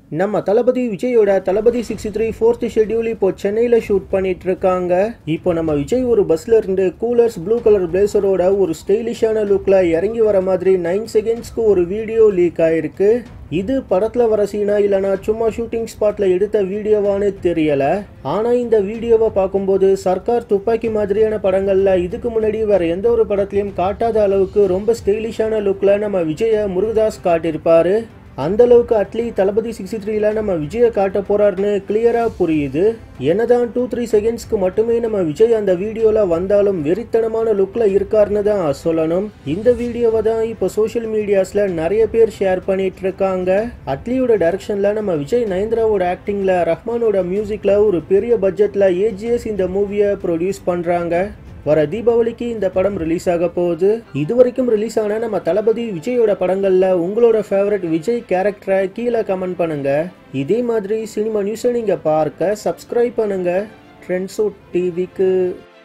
நம்ம தளபதி விஜயோட Thalapathy sixty three fourth schedule இப்போ சென்னையில் ஷூட் பண்ணிட்டு இருக்காங்க இப்போ நம்ம விஜய் ஒரு பஸ்ல இருந்து கூலர்ஸ் ப்ளூ கலர் பிளேசரோட ஒரு ஸ்டைலிஷான லுக்ல இறங்கி வர மாதிரி நைன் செகண்ட்ஸ்க்கு ஒரு வீடியோ லீக் ஆயிருக்கு இது படத்துல வர சீனா இல்லனா சும்மா ஷூட்டிங் ஸ்பாட்ல எடுத்த வீடியோவான்னு தெரியல ஆனா இந்த வீடியோவை பார்க்கும்போது சர்க்கார் துப்பாக்கி மாதிரியான படங்கள்ல இதுக்கு முன்னாடி வேற எந்த ஒரு படத்துலயும் காட்டாத அளவுக்கு ரொம்ப ஸ்டைலிஷான லுக்ல நம்ம விஜய முருகதாஸ் காட்டியிருப்பாரு அந்த அளவுக்கு அட்லி தளபதி சிக்ஸ்டி த்ரீல நம்ம விஜயை காட்ட போறாருன்னு கிளியரா புரியுது என்னதான் டூ த்ரீ செகண்ட்ஸ்க்கு மட்டுமே நம்ம விஜய் அந்த வீடியோல வந்தாலும் வெறித்தனமான லுக்ல இருக்காருன்னு தான் சொல்லணும் இந்த வீடியோவை தான் இப்போ சோஷியல் மீடியாஸ்ல நிறைய பேர் ஷேர் பண்ணிட்டு இருக்காங்க அட்லியோட டைரக்ஷன்ல நம்ம விஜய் நயன்தராவோட ஆக்டிங்ல ரஹ்மானோட மியூசிக்ல ஒரு பெரிய பட்ஜெட்ல ஏஜிஎஸ் இந்த மூவியை ப்ரொடியூஸ் பண்றாங்க வர தீபாவளிக்கு இந்த படம் ரிலீஸ் ஆக போகுது இது வரைக்கும் ரிலீஸ் ஆன நம்ம தளபதி விஜயோட படங்கள்ல உங்களோட ஃபேவரட் விஜய் கேரக்டரை கீழே கமெண்ட் பண்ணுங்க இதே மாதிரி சினிமா நியூஸை நீங்க பார்க்க சப்ஸ்கிரைப் பண்ணுங்க ட்ரெண்ட்ஸோ டிவிக்கு